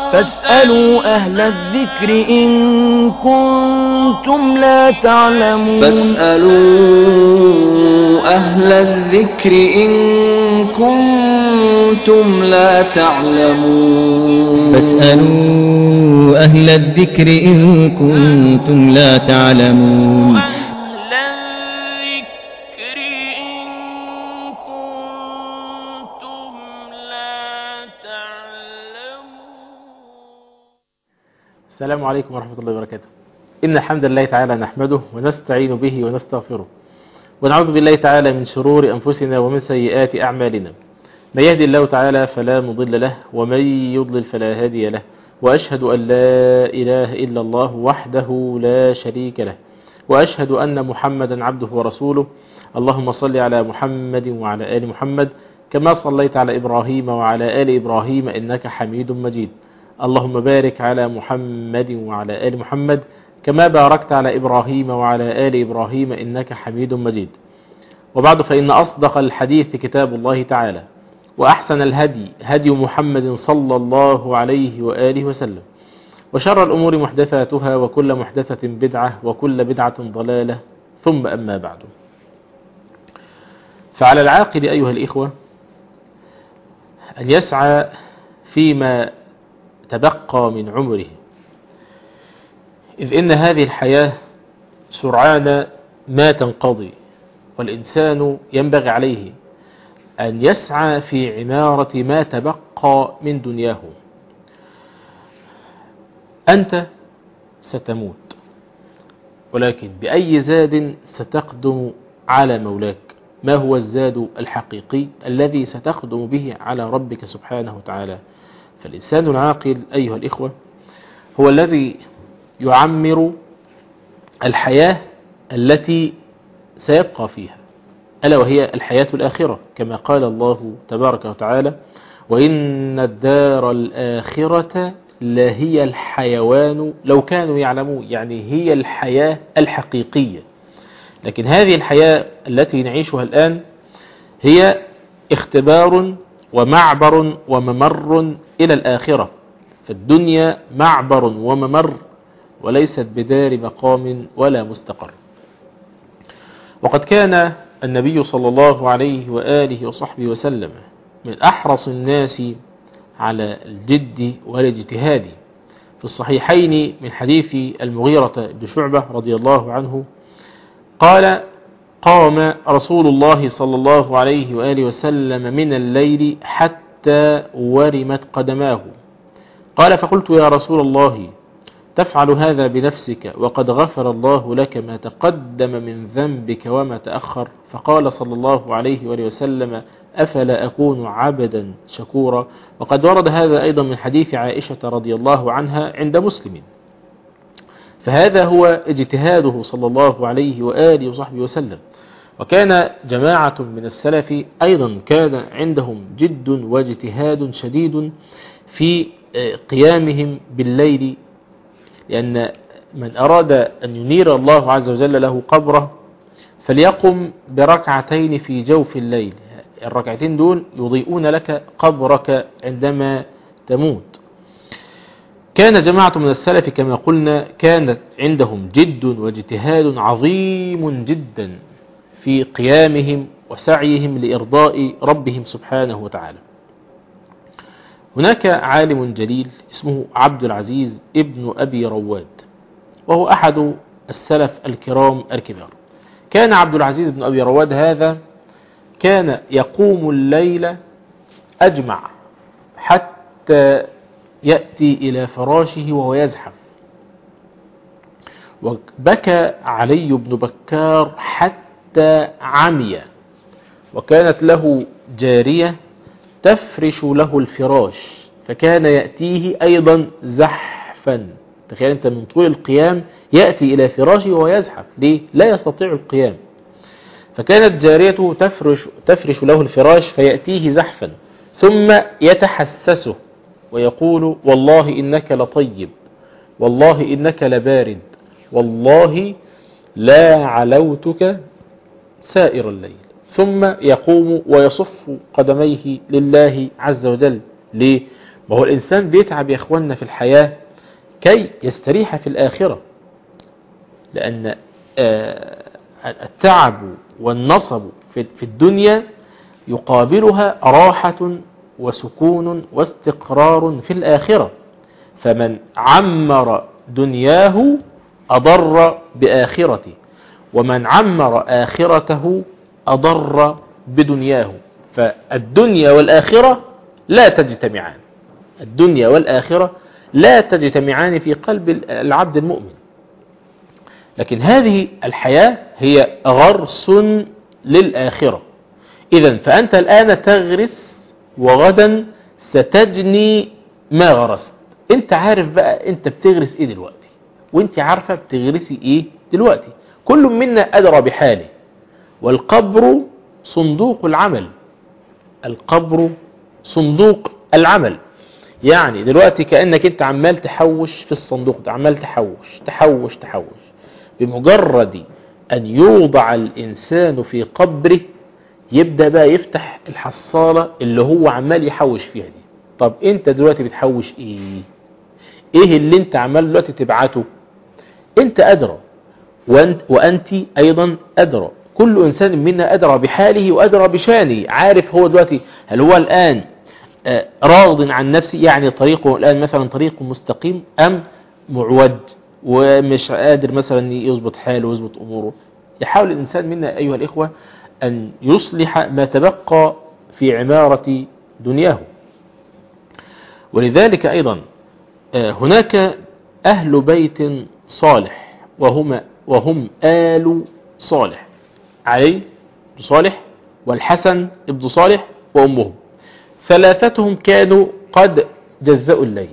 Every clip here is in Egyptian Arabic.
فاسألوا أهل الذكر إن كنتم لا تعلمون فاسألوا أهل الذكر إن كنتم لا تعلمون فاسألوا أهل الذكر إن كنتم لا تعلمون أهل الذكر إن كنتم لا تعلمون السلام عليكم ورحمة الله وبركاته إن الحمد لله تعالى نحمده ونستعين به ونستغفره ونعوذ بالله تعالى من شرور أنفسنا ومن سيئات أعمالنا من يهدي الله تعالى فلا مضل له ومن يضلل فلا هادي له وأشهد أن لا إله إلا الله وحده لا شريك له وأشهد أن محمدا عبده ورسوله اللهم صل على محمد وعلى آل محمد كما صليت على إبراهيم وعلى آل إبراهيم إنك حميد مجيد اللهم بارك على محمد وعلى آل محمد كما باركت على إبراهيم وعلى آل إبراهيم إنك حميد مجيد وبعد فإن أصدق الحديث كتاب الله تعالى وأحسن الهدي هدي محمد صلى الله عليه وآله وسلم وشر الأمور محدثاتها وكل محدثة بدعة وكل بدعة ضلالة ثم أما بعد فعلى العاقل أيها الإخوة أن يسعى فيما تبقى من عمره إذ إن هذه الحياة سرعان ما تنقضي والإنسان ينبغي عليه أن يسعى في عمارة ما تبقى من دنياه أنت ستموت ولكن بأي زاد ستقدم على مولاك ما هو الزاد الحقيقي الذي ستقدم به على ربك سبحانه وتعالى فالإنسان العاقل أيها الإخوة هو الذي يعمر الحياة التي سيبقى فيها ألا وهي الحياة الآخرة كما قال الله تبارك وتعالى وإن الدار الآخرة لهي الحيوان لو كانوا يعلمون يعني هي الحياة الحقيقية لكن هذه الحياة التي نعيشها الآن هي اختبار ومعبر وممر إلى الآخرة فالدنيا معبر وممر وليست بدار مقام ولا مستقر وقد كان النبي صلى الله عليه وآله وصحبه وسلم من أحرص الناس على الجد والاجتهاد في الصحيحين من حديث المغيرة بن شعبة رضي الله عنه قال قام رسول الله صلى الله عليه وآله وسلم من الليل حتى ورمت قدماه قال فقلت يا رسول الله تفعل هذا بنفسك وقد غفر الله لك ما تقدم من ذنبك وما تأخر فقال صلى الله عليه وآله وسلم أفلا أكون عبدا شكورا وقد ورد هذا أيضا من حديث عائشة رضي الله عنها عند مسلم فهذا هو اجتهاده صلى الله عليه وآله وصحبه وسلم وكان جماعة من السلف أيضا كان عندهم جد واجتهاد شديد في قيامهم بالليل لأن من أراد أن ينير الله عز وجل له قبره فليقم بركعتين في جوف الليل الركعتين دول يضيئون لك قبرك عندما تموت كان جماعة من السلف كما قلنا كانت عندهم جد واجتهاد عظيم جدا في قيامهم وسعيهم لإرضاء ربهم سبحانه وتعالى هناك عالم جليل اسمه عبد العزيز ابن أبي رواد وهو أحد السلف الكرام الكبار كان عبد العزيز بن أبي رواد هذا كان يقوم الليل أجمع حتى يأتي إلى فراشه وهو يزحف وبكى علي بن بكار حتى عمي وكانت له جارية تفرش له الفراش فكان يأتيه أيضا زحفا تخيل أنت من طول القيام يأتي إلى فراشه وهو يزحف ليه؟ لا يستطيع القيام فكانت جاريته تفرش, تفرش له الفراش فيأتيه زحفا ثم يتحسسه ويقول والله إنك لطيب والله إنك لبارد والله لا علوتك سائر الليل ثم يقوم ويصف قدميه لله عز وجل ليه؟ ما هو الإنسان بيتعب يا إخواننا في الحياة كي يستريح في الآخرة لأن آه، التعب والنصب في في الدنيا يقابلها راحة وسكون واستقرار في الآخرة فمن عمر دنياه أضر بآخرته ومن عمر آخرته أضر بدنياه فالدنيا والآخرة لا تجتمعان الدنيا والآخرة لا تجتمعان في قلب العبد المؤمن لكن هذه الحياة هي غرس للآخرة إذا فأنت الآن تغرس وغدا ستجني ما غرست انت عارف بقى انت بتغرس ايه دلوقتي وانت عارفة بتغرسي ايه دلوقتي كل منا أدرى بحاله والقبر صندوق العمل القبر صندوق العمل يعني دلوقتي كأنك انت عمال تحوش في الصندوق ده عمال تحوش تحوش تحوش بمجرد أن يوضع الإنسان في قبره يبدأ بقى يفتح الحصالة اللي هو عمال يحوش فيها دي طب انت دلوقتي بتحوش ايه ايه اللي انت عمال دلوقتي تبعته انت أدرى وأنت, وأنت أيضا أدرى كل إنسان منا أدرى بحاله وأدرى بشانه عارف هو دلوقتي هل هو الآن آه، راض عن نفسه يعني طريقه الآن مثلا طريق مستقيم أم معوج ومش قادر مثلا يظبط حاله ويظبط أموره يحاول الإنسان منا أيها الإخوة أن يصلح ما تبقى في عمارة دنياه ولذلك أيضا آه، هناك أهل بيت صالح وهم, وهم آل صالح علي بن صالح والحسن بن صالح وأمهم ثلاثتهم كانوا قد جزأوا الليل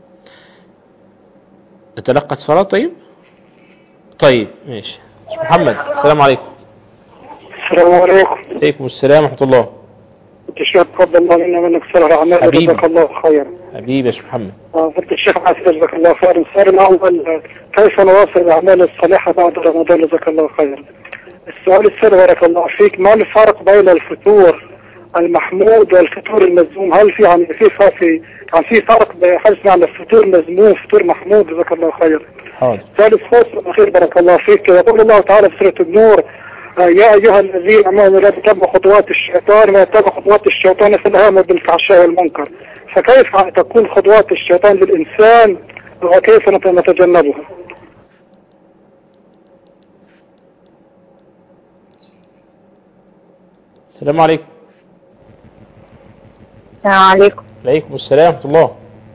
نتلقى اتصالات طيب طيب ماشي مش محمد السلام عليكم السلام عليكم عليكم السلام ورحمة الله انت الشيخ تفضل الله منا منك صلى الاعمال حبيبي. جزاك الله خيرا حبيبي يا شيخ محمد آه، فضل الشيخ عاصر جزاك الله خيرا السؤال الاول آه، كيف نواصل الاعمال الصالحه بعد رمضان جزاك الله خيرا السؤال الثاني بارك الله فيك ما الفرق بين الفطور المحمود والفطور المذموم هل في يعني في فرق في يعني في فرق بين هل اسمعنا الفطور مذموم فطور محمود جزاك الله خيرا حاضر ثالث فصل الأخير بارك الله فيك يقول الله تعالى في سورة النور آه، يا أيها الذين آمنوا لا تتبعوا خطوات الشيطان ولا تتبعوا خطوات الشيطان فالهام بالفحشاء والمنكر فكيف تكون خطوات الشيطان للإنسان وكيف نت- نتجنبها السلام عليكم السلام عليكم عليكم السلام ورحمة الله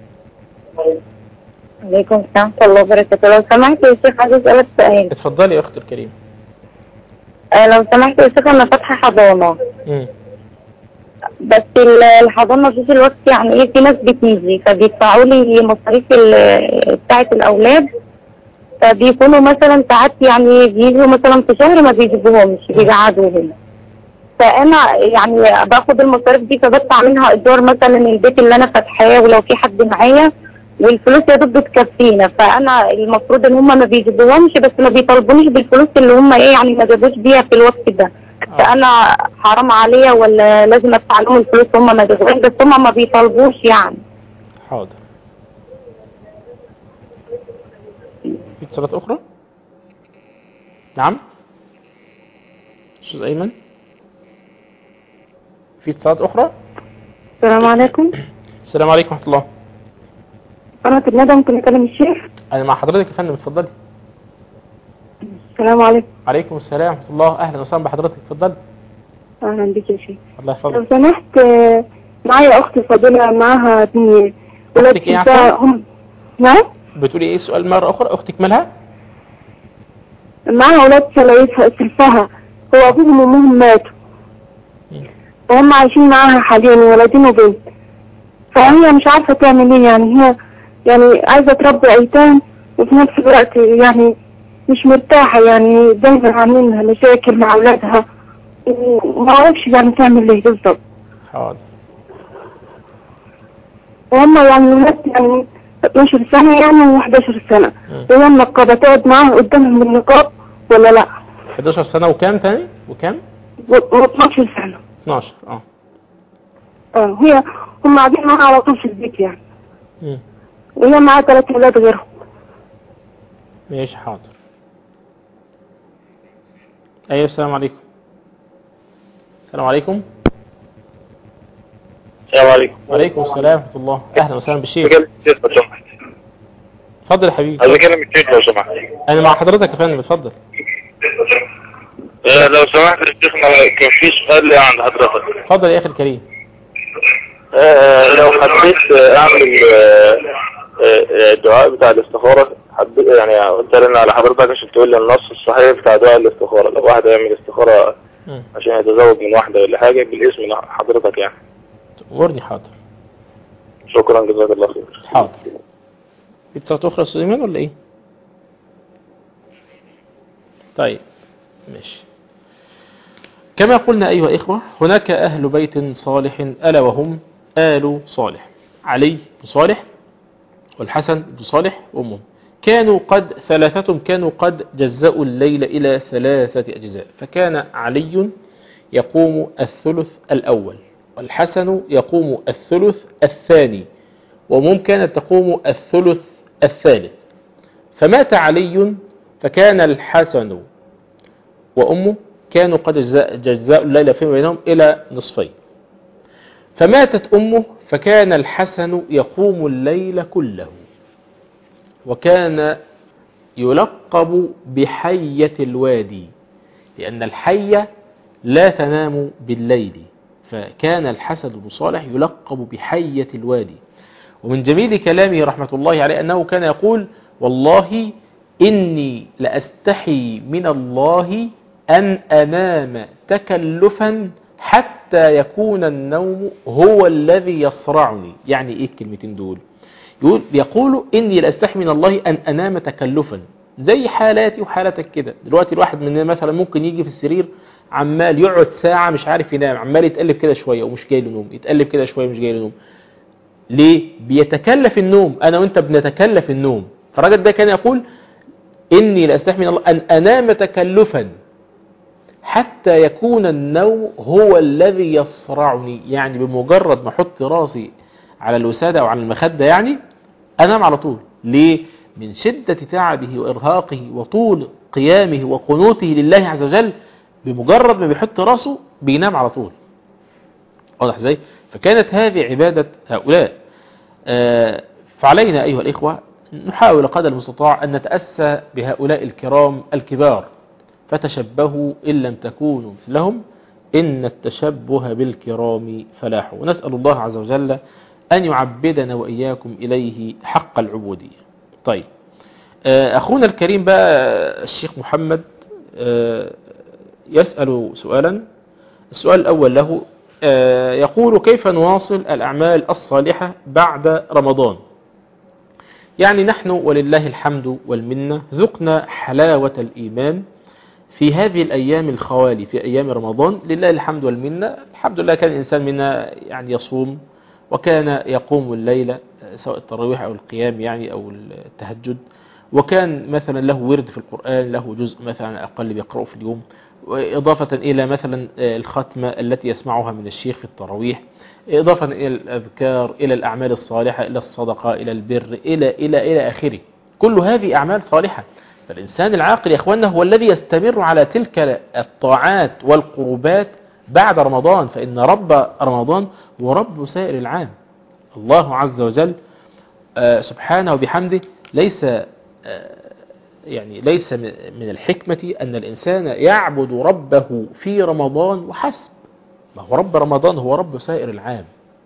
عليكم السلام ورحمة الله وبركاته لو سمحت يا شيخ عايز أسألك سؤال اتفضلي يا أختي الكريمة آه، لو سمحت يا شيخ أنا فاتحة حضانة مم. بس ال- الحضانة دي في الوقت يعني إيه في ناس بتيجي فبيدفعوا لي مصاريف ال- بتاعة الأولاد فبيكونوا مثلا ساعات يعني بيجوا مثلا في شهر ما بيجيبوهمش بيقعدوهم فأنا يعني باخد المصاريف دي فبدفع منها إيجار مثلا البيت اللي أنا فاتحاه ولو في حد معايا والفلوس يا دوب بتكفينا فانا المفروض ان هم ما بيجيبوهمش بس ما بيطالبونيش بالفلوس اللي هم ايه يعني ما جابوش بيها في الوقت ده فانا حرام عليا ولا لازم ادفع لهم الفلوس هم ما جابوهاش بس هم ما بيطالبوش يعني حاضر في اتصالات أخرى نعم أستاذ أيمن في اتصالات أخرى السلام عليكم السلام عليكم ورحمة الله قناة الندى ممكن أكلم الشيخ أنا مع حضرتك يا فندم اتفضلي السلام عليكم عليكم السلام ورحمة الله أهلا وسهلا بحضرتك اتفضلي أهلا بك يا شيخ الله لو يحفظك سمحت آه، معايا أخت فاضلة معاها اتنين ولاد أختك إيه يا ستة عفوا؟ هم نعم بتقولي إيه السؤال مرة أخرى أختك مالها معاها أولاد سلايفها سلفها هو أبوهم وأمهم ماتوا مم. وهم عايشين معاها حاليا ولدين وبنت فهي مش عارفة تعمل ايه يعني هي يعني عايزة تربي أيتام وفي نفس الوقت يعني مش مرتاحة يعني دايما عاملين لها مشاكل مع أولادها وما أعرفش يعني تعمل ايه بالظبط حاضر وهم يعني ولاد يعني 12 سنة يعني و11 سنة مم. وهي النقابة تقعد معاهم قدامهم بالنقاب ولا لا 11 سنة وكام تاني وكام و12 سنة 12 اه اه هي هم قاعدين معاها على طول في البيت يعني مم. وهي معاها ثلاث ولاد غيرهم ماشي حاضر ايوه السلام عليكم السلام عليكم السلام عليكم وعليكم السلام ورحمة الله اهلا وسهلا بالشيخ بكلم الشيخ لو سمحت اتفضل يا حبيبي عايز اكلم الشيخ لو سمحت انا مع حضرتك يا فندم اتفضل آه، لو سمحت يا شيخنا كان في سؤال لي عند حضرتك اتفضل يا اخي الكريم آه، لو حبيت آه، اعمل آه، آه، الدعاء بتاع الاستخارة حبيت يعني قلت لنا على حضرتك عشان تقول لي النص الصحيح بتاع دعاء الاستخارة لو واحد يعمل استخارة مم. عشان يتزوج من واحدة ولا حاجة بالاسم حضرتك يعني ورني حاضر شكرا جزاك الله خير حاضر في اتصالات اخرى يا استاذ ايمان ولا ايه طيب ماشي كما قلنا ايها الاخوه هناك اهل بيت صالح الا وهم ال صالح علي بن صالح والحسن بن صالح وامه كانوا قد ثلاثة كانوا قد جزأوا الليل إلى ثلاثة أجزاء فكان علي يقوم الثلث الأول والحسن يقوم الثلث الثاني وأمهم كانت تقوم الثلث الثالث فمات علي فكان الحسن وأمه كانوا قد جزاء- جزاء الليل فيما بينهم إلى نصفين فماتت أمه فكان الحسن يقوم الليل كله وكان يلقب بحية الوادي لأن الحية لا تنام بالليل فكان الحسن بن صالح يلقب بحية الوادي ومن جميل كلامه رحمة الله عليه أنه كان يقول والله إني لأستحي من الله أن أنام تكلفا حتى يكون النوم هو الذي يصرعني يعني إيه الكلمتين دول يقول يقول إني لأستحي من الله أن أنام تكلفا زي حالاتي وحالتك كده دلوقتي الواحد مننا مثلا ممكن يجي في السرير عمال يقعد ساعة مش عارف ينام عمال يتقلب كده شوية ومش جاي له نوم يتقلب كده شوية ومش جاي له نوم ليه بيتكلف النوم انا وانت بنتكلف النوم فالراجل ده كان يقول اني لاستحي من الله ان انام تكلفا حتى يكون النوم هو الذي يصرعني يعني بمجرد ما احط راسي على الوسادة او على المخدة يعني انام على طول ليه من شدة تعبه وارهاقه وطول قيامه وقنوته لله عز وجل بمجرد ما بيحط راسه بينام على طول واضح ازاي فكانت هذه عبادة هؤلاء آه، فعلينا أيها الإخوة نحاول قدر المستطاع أن نتأسى بهؤلاء الكرام الكبار فتشبهوا إن لم تكونوا مثلهم إن التشبه بالكرام فلاح ونسأل الله عز وجل أن يعبدنا وإياكم إليه حق العبودية طيب آه، أخونا الكريم بقى الشيخ محمد آه، يسأل سؤالا السؤال الأول له آه، يقول كيف نواصل الأعمال الصالحة بعد رمضان يعني نحن ولله الحمد والمنة ذقنا حلاوة الإيمان في هذه الأيام الخوالي في أيام رمضان لله الحمد والمنة الحمد لله كان الإنسان منا يعني يصوم وكان يقوم الليل آه، سواء التراويح أو القيام يعني أو التهجد وكان مثلا له ورد في القرآن له جزء مثلا أقل بيقرأه في اليوم إضافة إلى مثلا الختمة التي يسمعها من الشيخ في التراويح إضافة إلى الأذكار إلى الأعمال الصالحة إلى الصدقة إلى البر إلى إلى إلى آخره كل هذه أعمال صالحة فالإنسان العاقل يا إخواننا هو الذي يستمر على تلك الطاعات والقربات بعد رمضان فإن رب رمضان هو رب سائر العام الله عز وجل آه، سبحانه وبحمده ليس آه، يعني ليس من من الحكمة أن الإنسان يعبد ربه في رمضان وحسب ما هو رب رمضان هو رب سائر العام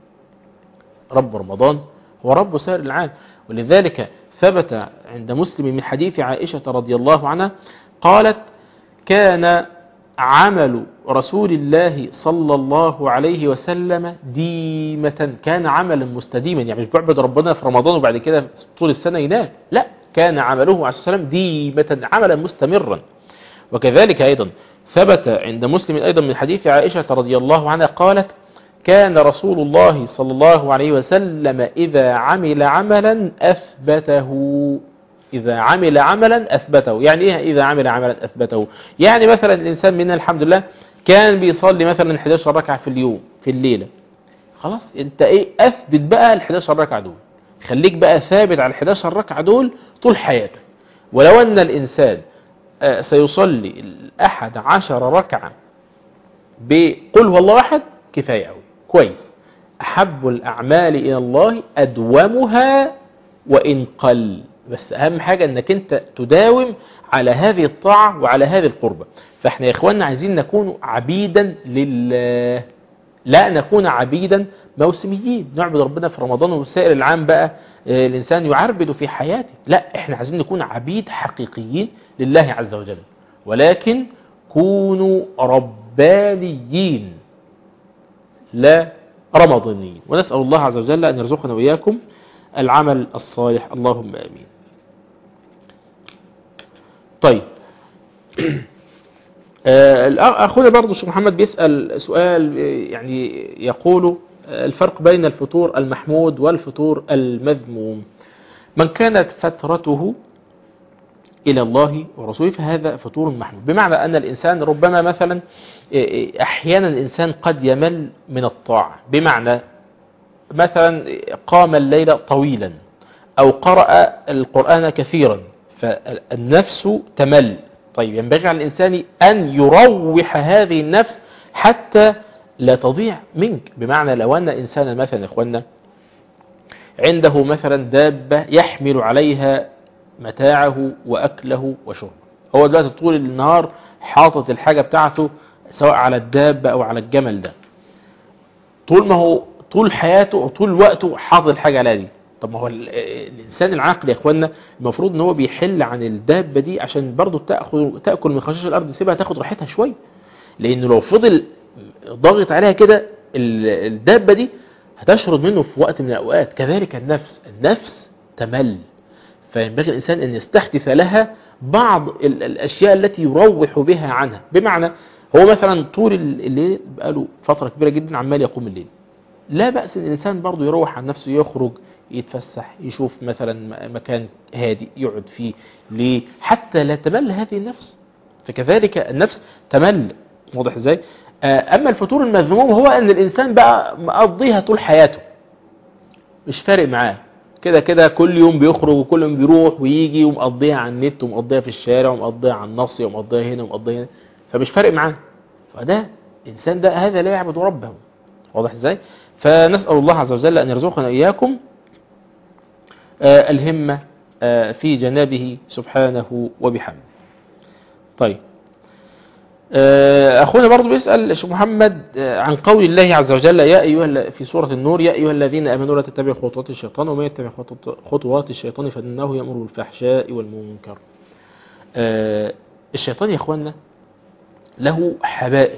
رب رمضان هو رب سائر العام ولذلك ثبت عند مسلم من حديث عائشة رضي الله عنها قالت كان عمل رسول الله صلى الله عليه وسلم ديمة كان عملا مستديما يعني مش بيعبد ربنا في رمضان وبعد كده طول السنة ينام لا كان عمله عليه الصلاة والسلام ديمة عملا مستمرا وكذلك أيضا ثبت عند مسلم أيضا من حديث عائشة رضي الله عنها قالت كان رسول الله صلى الله عليه وسلم إذا عمل عملا أثبته إذا عمل عملا أثبته يعني إيه إذا عمل عملا أثبته يعني مثلا الإنسان منا الحمد لله كان بيصلي مثلا 11 ركعة في اليوم في الليلة خلاص انت ايه اثبت بقى ال 11 ركعه دول خليك بقى ثابت على ال 11 ركعه دول طول حياتك ولو ان الانسان آه، سيصلي الاحد عشر ركعه بقل هو الله احد كفايه قوي كويس احب الاعمال الى الله ادومها وان قل بس اهم حاجه انك انت تداوم على هذه الطاعه وعلى هذه القربه فاحنا يا اخواننا عايزين نكون عبيدا لله لا نكون عبيدا موسميين نعبد ربنا في رمضان وسائر العام بقى آه، الإنسان يعربد في حياته لا احنا عايزين نكون عبيد حقيقيين لله عز وجل ولكن كونوا ربانيين لا رمضانيين ونسأل الله عز وجل أن يرزقنا وإياكم العمل الصالح اللهم آمين طيب آه، الأخ- أخونا برضو الشيخ محمد بيسأل سؤال آه، يعني يقول آه، الفرق بين الفطور المحمود والفطور المذموم من كانت فترته إلى الله ورسوله فهذا فطور محمود بمعنى أن الإنسان ربما مثلا آه، آه، أحيانا الإنسان قد يمل من الطاعة بمعنى مثلا قام الليل طويلا أو قرأ القرآن كثيرا فالنفس تمل طيب ينبغي على الإنسان أن يروح هذه النفس حتى لا تضيع منك بمعنى لو أن إنسانا مثلا يا إخوانا عنده مثلا دابة يحمل عليها متاعه وأكله وشربه هو دلوقتي طول النهار حاطط الحاجة بتاعته سواء على الدابة أو على الجمل ده طول ما هو طول حياته او طول وقته حاطط الحاجه على دي طب ما هو ال- الانسان العاقل يا اخوانا المفروض ان هو بيحل عن الدابه دي عشان برضه تاخذ تاكل من خشاش الارض سيبها تاخد راحتها شويه لانه لو فضل ضاغط عليها كده ال- الدابه دي هتشرد منه في وقت من الاوقات كذلك النفس النفس تمل فينبغي الانسان ان يستحدث لها بعض ال- الاشياء التي يروح بها عنها بمعنى هو مثلا طول الليل بقاله فتره كبيره جدا عمال يقوم الليل لا بأس ان الانسان برضه يروح عن نفسه يخرج يتفسح يشوف مثلا م- مكان هادي يقعد فيه ليه حتى لا تمل هذه النفس فكذلك النفس تمل واضح ازاي آه، اما الفتور المذموم هو ان الانسان بقى مقضيها طول حياته مش فارق معاه كده كده كل يوم بيخرج وكل يوم بيروح ويجي ومقضيها على النت ومقضيها في الشارع ومقضيها على النصي ومقضيها هنا ومقضيها هنا فمش فارق معاه فده الانسان ده هذا لا يعبد ربه واضح ازاي فنسأل الله عز وجل أن يرزقنا إياكم آه، الهمة آه، في جنابه سبحانه وبحمده طيب آه، أخونا برضو بيسأل الشيخ محمد آه، عن قول الله عز وجل يا أيها ال- في سورة النور يا أيها الذين آمنوا لا تتبعوا خطوات الشيطان وما يتبع خطوات- خطوات الشيطان فإنه يأمر بالفحشاء والمنكر آه، الشيطان يا أخوانا له حبائل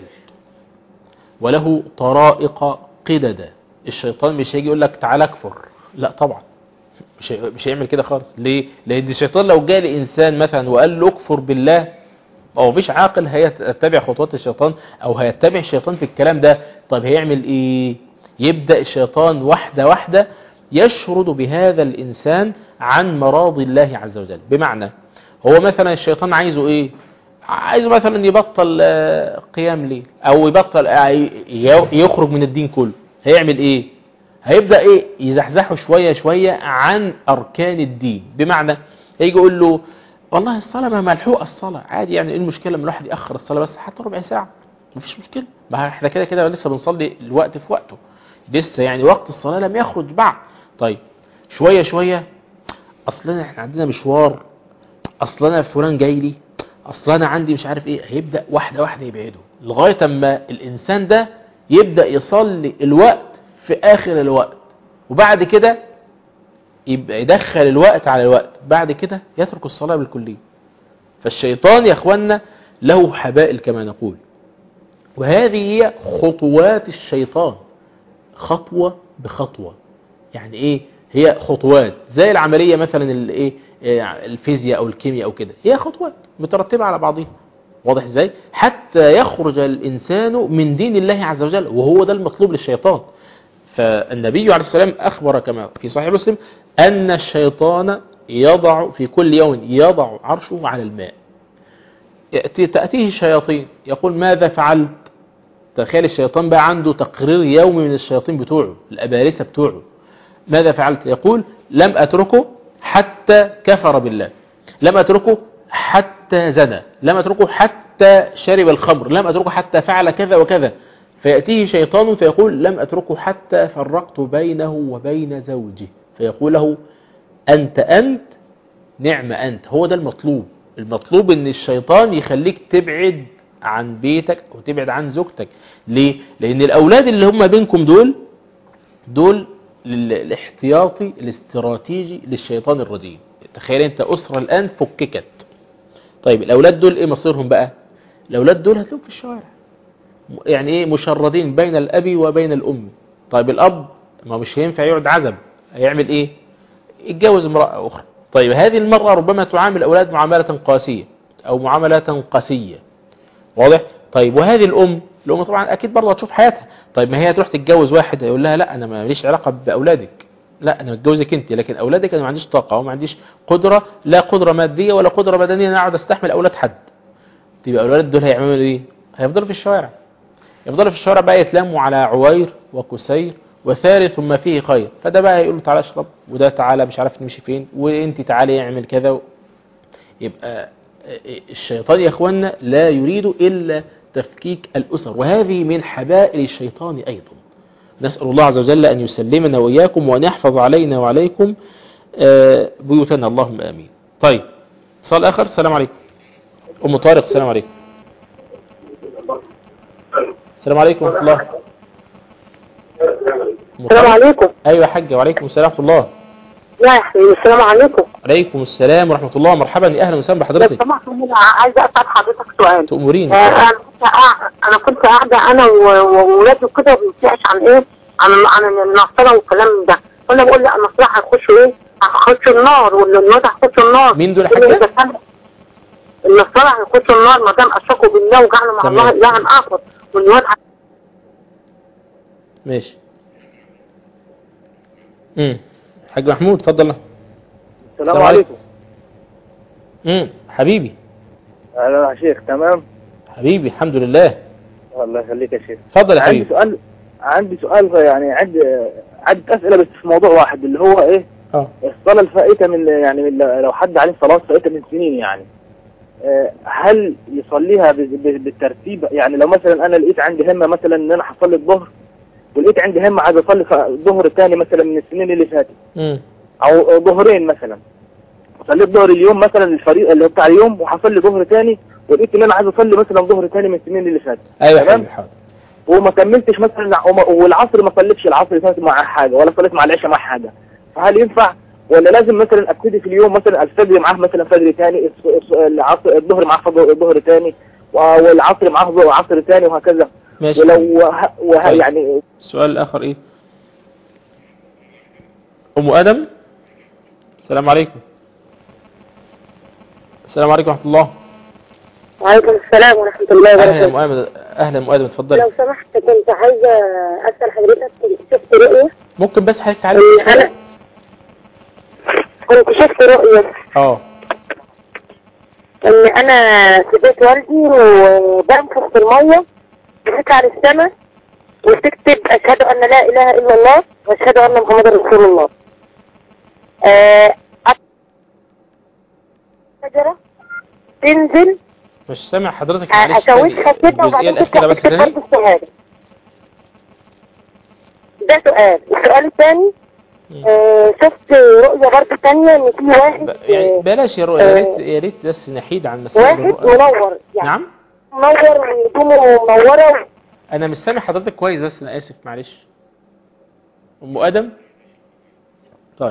وله طرائق قددا الشيطان مش هيجي يقول لك تعالى اكفر لا طبعا مش هي- مش هيعمل كده خالص ليه لان الشيطان لو جاء لانسان مثلا وقال له اكفر بالله هو مفيش عاقل هيتبع خطوات الشيطان او هيتبع الشيطان في الكلام ده طب هيعمل ايه يبدا الشيطان واحده واحده يشرد بهذا الانسان عن مراضي الله عز وجل بمعنى هو مثلا الشيطان عايزه ايه عايزه مثلا يبطل آه، قيام ليل او يبطل آه، ي- يخرج من الدين كله هيعمل ايه هيبدا ايه يزحزحه شويه شويه عن اركان الدين بمعنى يجي يقول له والله الصلاه ما ملحوقه الصلاه عادي يعني ايه المشكله لما الواحد ياخر الصلاه بس حتى ربع ساعه مفيش مشكله ما احنا كده كده لسه بنصلي الوقت في وقته لسه يعني وقت الصلاه لم يخرج بعد طيب شويه شويه اصلا احنا عندنا مشوار اصلا انا فلان جاي لي اصلا انا عندي مش عارف ايه هيبدا واحده واحده يبعده لغايه اما الانسان ده يبدا يصلي الوقت في اخر الوقت وبعد كده يبقى يدخل الوقت على الوقت بعد كده يترك الصلاه بالكليه فالشيطان يا اخوانا له حبائل كما نقول وهذه هي خطوات الشيطان خطوه بخطوه يعني ايه هي خطوات زي العمليه مثلا الايه الفيزياء او الكيمياء او كده هي خطوات مترتبه على بعضها واضح ازاي حتى يخرج الانسان من دين الله عز وجل وهو ده المطلوب للشيطان فالنبي عليه السلام اخبر كما في صحيح مسلم ان الشيطان يضع في كل يوم يضع عرشه على الماء يأتي تأتيه الشياطين يقول ماذا فعلت تخيل الشيطان بقى عنده تقرير يومي من الشياطين بتوعه الأبارسة بتوعه ماذا فعلت يقول لم أتركه حتى كفر بالله لم أتركه حتى زنى لم أتركه حتى شرب الخمر لم أتركه حتى فعل كذا وكذا فيأتيه شيطان فيقول لم أتركه حتى فرقت بينه وبين زوجه فيقول له أنت أنت نعم أنت هو ده المطلوب المطلوب ان الشيطان يخليك تبعد عن بيتك او تبعد عن زوجتك ليه لان الاولاد اللي هم بينكم دول دول لل- الاحتياطي الاستراتيجي للشيطان الرجيم تخيل انت اسرة الان فككت طيب الاولاد دول ايه مصيرهم بقى الاولاد دول هتلاقيهم في الشوارع يعني ايه مشردين بين الاب وبين الام طيب الاب ما مش هينفع يقعد عزب هيعمل ايه يتجوز امرأة أخرى طيب هذه المرأة ربما تعامل الأولاد معاملة قاسية أو معاملة قاسية واضح طيب وهذه الأم الأم طبعا أكيد برضه هتشوف حياتها طيب ما هي تروح تتجوز واحد يقول لها لا أنا ما ليش علاقة بأولادك لا أنا متجوزك أنت لكن أولادك أنا ما عنديش طاقة وما عنديش قدرة لا قدرة مادية ولا قدرة بدنية أن أنا أقعد أستحمل أولاد حد تبقى الأولاد دول هيعملوا إيه هيفضلوا في الشوارع يفضلوا في الشوارع بقى يتلموا على عوير وكسير وثالث ما فيه خير فده بقى يقول له تعالى اشرب وده تعالى مش عارف نمشي فين وانت تعالى يعمل كذا يبقى الشيطان يا اخوانا لا يريد الا تفكيك الاسر وهذه من حبائل الشيطان ايضا نسال الله عز وجل ان يسلمنا واياكم وان يحفظ علينا وعليكم آه، بيوتنا اللهم امين طيب اتصال اخر السلام عليكم ام طارق السلام عليكم السلام عليكم ورحمه الله أم السلام طارق؟ عليكم ايوه يا حاجه وعليكم السلام ورحمه الله يا حبيبي السلام عليكم عليكم السلام ورحمه الله مرحبا يا اهلا وسهلا لو بحضرتك سمحت هنا عايزه اسال حضرتك سؤال تأمرين آه، انا كنت قاعده انا كنت قاعده انا و- وولادي وكده بنتناقش عن ايه عن عن النصارى والكلام ده وانا بقول لا النصارى هيخشوا ايه هيخشوا النار والولاد هيخشوا النار مين دول يا يقول لي حاجة؟ إذا كان النصارى هيخشوا النار ما دام اشركوا بالله وجعلوا مع تمام. الله الها اخر والولاد ماشي امم حاج محمود اتفضل السلام عليكم امم حبيبي اهلا يا شيخ تمام حبيبي الحمد لله الله يخليك يا شيخ اتفضل يا عندي حبيبي سؤال عندي سؤال يعني عندي عدة أسئلة بس في موضوع واحد اللي هو إيه اه الصلاة الفائتة من يعني من لو حد عليه صلاة فائتة من سنين يعني آه، هل يصليها ب- ب- بالترتيب يعني لو مثلا أنا لقيت عندي همة مثلا إن أنا هصلي الظهر ولقيت عندي همة عايز أصلي ف- الظهر تاني مثلا من السنين اللي فاتت امم أو ظهرين مثلا صليت ظهر اليوم مثلا الفريق اللي هو بتاع اليوم وهصلي ظهر تاني ولقيت إن أنا عايز أصلي مثلا ظهر تاني من السنين اللي فاتت ايوه يا تمام؟ حبيبي حاضر وما كملتش مثلا وما- والعصر ما صليتش العصر اللي فات مع حاجه ولا صليت مع العشاء مع حاجه فهل ينفع ولا لازم مثلا ابتدي في اليوم مثلا الفجر معاه مثلا فجر تاني الص- الص- العصر الظهر معاه فجر- ظهر تاني و- والعصر معاه ظهر- عصر تاني وهكذا ماشي ولو ه- وه طيب. يعني السؤال الاخر ايه ام ادم السلام عليكم السلام عليكم ورحمه الله وعليكم السلام ورحمه الله اهلا يا وبركاته ام ادم اهلا يا ام ادم اتفضلي لو سمحت كنت عايزه اسال حضرتك كنت شفت رؤيه ممكن بس حضرتك تعالي إن انا كنت شفت رؤيه اه ان انا في بيت والدي وبنفخ في الميه بتطلع للسماء وتكتب اشهد ان لا اله الا الله واشهد ان محمد رسول الله آه، شجره تنزل مش سامع حضرتك معلش اشوشها كده الجزئيه وبعدين الاخيره تطلع بس تكتب تاني فرض الشهاده ده سؤال السؤال الثاني آه، شفت رؤية برضه تانية ان في واحد ب- يعني آه، بلاش يا رؤيا يا ريت يا ريت بس نحيد عن مسائل واحد الرؤى منور يعني نعم منور وهدومه منورة انا مش سامع حضرتك كويس بس انا اسف معلش ام ادم طيب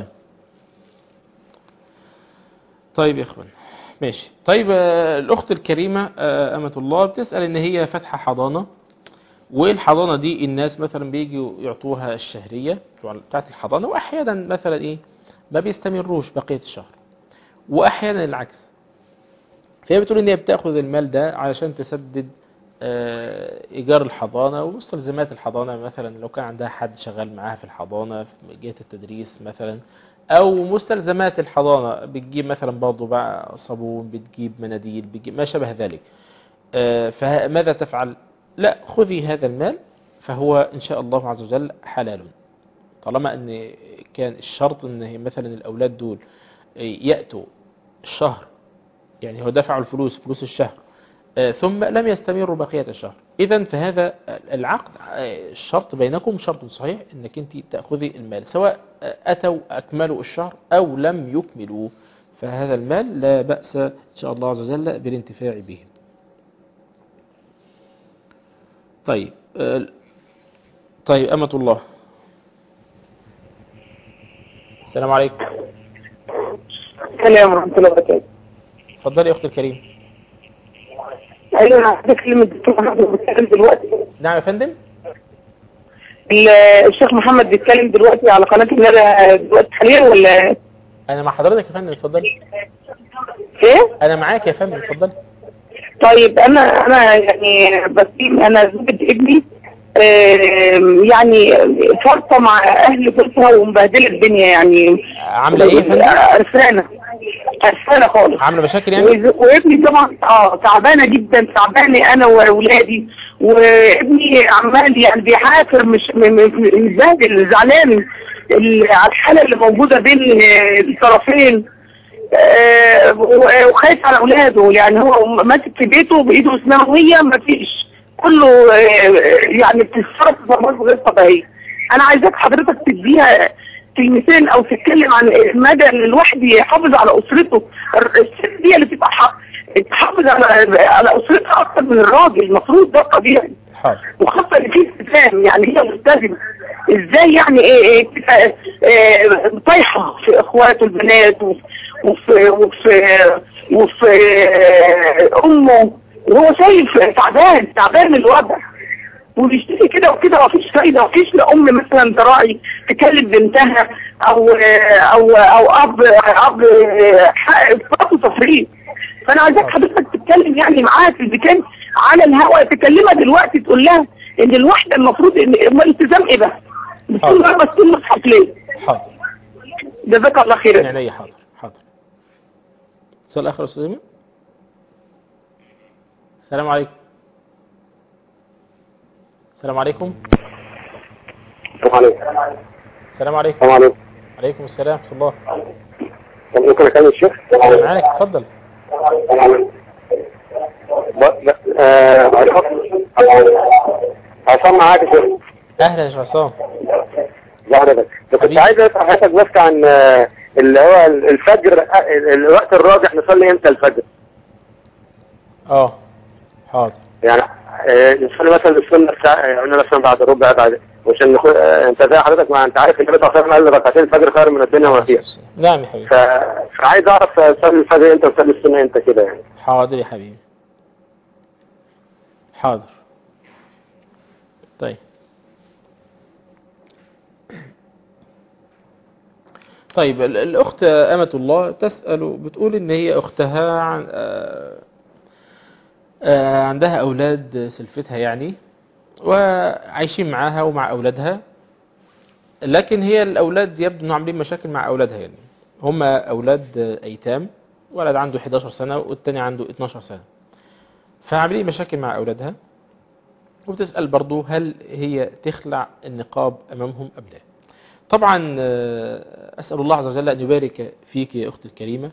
طيب يا اخوان ماشي طيب آه، الاخت الكريمه آه، امه الله بتسال ان هي فاتحه حضانه والحضانه دي الناس مثلا بيجوا يعطوها الشهريه بتاعت الحضانه واحيانا مثلا ايه ما بيستمروش بقيه الشهر واحيانا العكس فهي بتقول ان هي بتاخذ المال ده علشان تسدد آه، ايجار الحضانه ومستلزمات الحضانه مثلا لو كان عندها حد شغال معاها في الحضانه في جهه التدريس مثلا او مستلزمات الحضانه بتجيب مثلا برضه بقى صابون بتجيب مناديل بتجيب ما شابه ذلك آه، فماذا تفعل لا خذي هذا المال فهو إن شاء الله عز وجل حلال طالما أن كان الشرط أن مثلا الأولاد دول يأتوا الشهر يعني هو دفعوا الفلوس فلوس الشهر آه، ثم لم يستمروا بقية الشهر إذا فهذا العقد آه، الشرط بينكم شرط صحيح أنك أنت تأخذي المال سواء آه، أتوا أكملوا الشهر أو لم يكملوا فهذا المال لا بأس إن شاء الله عز وجل بالانتفاع به طيب آه، طيب أمة الله السلام عليكم السلام ورحمة الله وبركاته اتفضلي يا أختي الكريم أيوة أنا عايز أكلم الدكتور محمد بيتكلم دلوقتي نعم يا فندم ال- الشيخ محمد بيتكلم دلوقتي على قناة الندى دلوقتي حاليا ولا أنا مع حضرتك يا فندم اتفضلي إيه؟ أنا معاك يا فندم اتفضلي طيب أنا أنا يعني بس أنا زوجة ابني آم، يعني فرطة مع أهل جوزها ومبهدلة الدنيا يعني عاملة إيه يا فندم؟ قرفانة قرفانة خالص عاملة مشاكل يعني؟ وز- وابني طبعا اه تعبانه جدا تعبانه انا واولادي وابني عمال يعني بيحافر مش م- م- متبهدل زعلان ال- على الحاله اللي موجوده بين آه، الطرفين آه، و- وخايف على اولاده يعني هو ماسك في بيته بايده الثانويه مفيش كله آه، يعني بتتصرف تصرفات غير طبيعيه انا عايزاك حضرتك تديها كلمتين او تتكلم عن مدى ان الواحد يحافظ على اسرته الست دي اللي تبقى ح- تحافظ على على اسرتها اكتر من الراجل المفروض ده طبيعي حاضر وخاصة ان في التزام يعني هي ملتزمة ازاي يعني ايه ايه تبقى آه، طايحة في اخواته البنات وفي وفي وفي, وفي آه، امه وهو شايف تعبان تعبان من الوضع وبيشتكي كده وكده مفيش فايدة مفيش لأم مثلا تراعي تكلم بنتها أو أو أو أب أب حق إفراط وتفريط فأنا عايزاك حضرتك تتكلم يعني معاها في كان على الهواء تكلمها دلوقتي تقول لها إن الواحدة المفروض إن أمال الالتزام إيه بس؟ بتقول لها بس تكون مصحف ليه؟ حاضر جزاك الله خير من عينيا حاضر حاضر سؤال آخر يا أستاذ إيمان؟ السلام عليكم السلام عليكم السلام عليكم السلام عليكم السلام عليكم عليكم السلام ورحمة الله طب ممكن اكلم الشيخ؟ أنا معاك اتفضل ب- آه، عصام معاك يا شيخ أهلا يا شيخ عصام لحضرتك كنت عايز اسال حضرتك بس عن آه، اللي هو الفجر آه، الوقت الراجح نصلي امتى الفجر؟ اه حاضر يعني آه، نصلي مثلا السنه بتاع قلنا مثلا بعد ربع بعد عشان نخ... آه، انت زي حضرتك ما انت عارف النبي صلى الله عليه وسلم قال ركعتين الفجر خير من الدنيا وما فيها نعم يا حبيبي ف... فعايز اعرف اصلي الفجر امتى واصلي السنه امتى كده يعني حاضر يا حبيبي حاضر طيب طيب ال- الأخت أمة الله تسأل بتقول إن هي أختها عن آه، آه، عندها أولاد سلفتها يعني وعايشين معاها ومع أولادها لكن هي الأولاد يبدو أنهم عاملين مشاكل مع أولادها يعني هم أولاد أيتام ولد عنده 11 سنة والتاني عنده 12 سنة فعاملين مشاكل مع أولادها وبتسأل برضو هل هي تخلع النقاب أمامهم أم لا طبعا آه، أسأل الله عز وجل أن يبارك فيك يا أختي الكريمة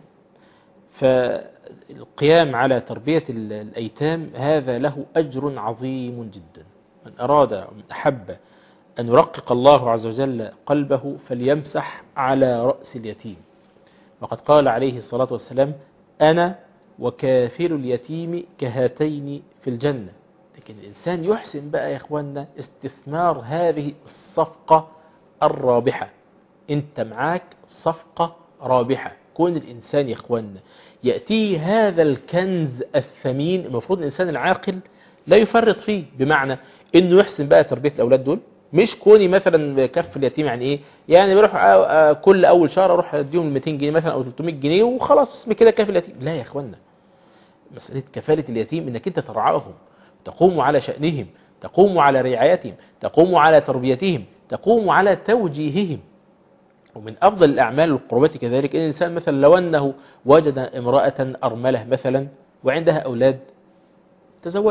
فالقيام على تربية ال- الأيتام هذا له أجر عظيم جدا من أراد ومن أحب أن يرقق الله عز وجل قلبه فليمسح على رأس اليتيم وقد قال عليه الصلاة والسلام أنا وكافل اليتيم كهاتين في الجنة لكن الإنسان يحسن بقى يا إخواننا استثمار هذه الصفقة الرابحة أنت معاك صفقة رابحة كون الإنسان يا إخواننا يأتيه هذا الكنز الثمين المفروض الإنسان العاقل لا يفرط فيه بمعنى انه يحسن بقى تربيه الاولاد دول مش كوني مثلا كف اليتيم يعني ايه يعني بروح آه، آه، كل اول شهر اروح اديهم 200 جنيه مثلا او 300 جنيه وخلاص اسمي كده كافل اليتيم لا يا اخوانا مساله كفاله اليتيم انك انت ترعاهم تقوم على شانهم تقوم على رعايتهم تقوم على تربيتهم تقوم على توجيههم ومن أفضل الأعمال القربات كذلك إن الإنسان مثلا لو أنه وجد امرأة أرملة مثلا وعندها أولاد تزوجها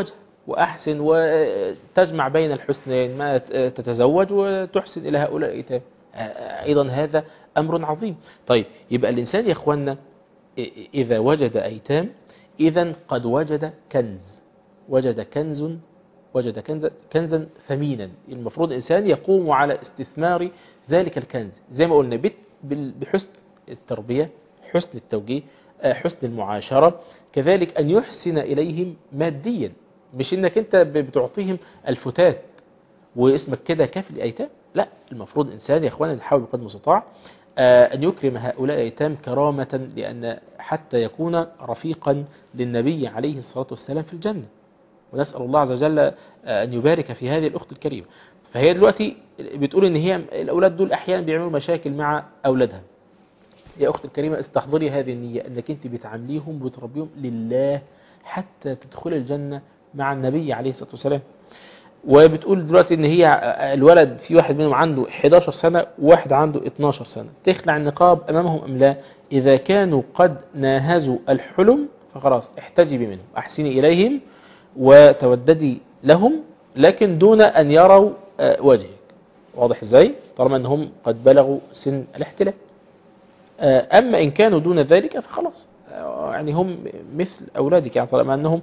وأحسن وتجمع بين الحسنين ما تتزوج وتحسن إلى هؤلاء الأيتام أيضا هذا أمر عظيم طيب يبقى الإنسان يا أخوانا إذا وجد أيتام إذا قد وجد كنز وجد كنز وجد كنزا, كنزا ثمينا المفروض الإنسان يقوم على استثمار ذلك الكنز زي ما قلنا بت- بال- بحسن التربية حسن التوجيه آه، حسن المعاشرة كذلك أن يحسن إليهم ماديا مش إنك أنت ب- بتعطيهم الفتات واسمك كده كافل الأيتام لا المفروض إنسان يا أخوانا نحاول بقدر المستطاع آه، أن يكرم هؤلاء الأيتام كرامة لأن حتى يكون رفيقا للنبي عليه الصلاة والسلام في الجنة ونسأل الله عز وجل آه، أن يبارك في هذه الأخت الكريمة فهي دلوقتي بتقول إن هي الأولاد دول أحيانا بيعملوا مشاكل مع أولادها يا أخت الكريمة استحضري هذه النية أنك أنت بتعامليهم وبتربيهم لله حتى تدخل الجنة مع النبي عليه الصلاة والسلام وبتقول دلوقتي ان هي الولد في واحد منهم عنده 11 سنة وواحد عنده 12 سنة تخلع النقاب امامهم ام لا اذا كانوا قد ناهزوا الحلم فخلاص احتجبي منهم احسني اليهم وتوددي لهم لكن دون ان يروا آه، وجهك واضح ازاي طالما انهم قد بلغوا سن الاحتلال آه، اما ان كانوا دون ذلك فخلاص آه، يعني هم مثل اولادك يعني طالما انهم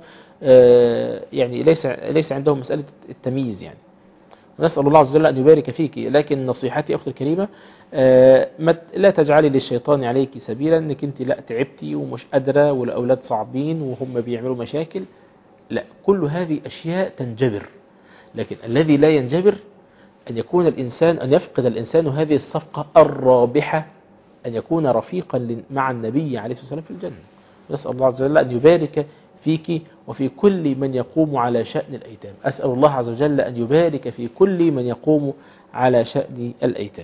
آه، يعني ليس ليس عندهم مساله التمييز يعني نسال الله عز وجل ان يبارك فيك لكن نصيحتي اختي الكريمه آه، ما ت- لا تجعلي للشيطان عليك سبيلا انك انت لا تعبتي ومش قادره والاولاد صعبين وهم بيعملوا مشاكل لا كل هذه اشياء تنجبر لكن الذي لا ينجبر أن يكون الإنسان أن يفقد الإنسان هذه الصفقة الرابحة أن يكون رفيقا لل- مع النبي عليه الصلاة والسلام في الجنة نسأل الله عز وجل أن يبارك فيك وفي كل من يقوم على شأن الأيتام أسأل الله عز وجل أن يبارك في كل من يقوم على شأن الأيتام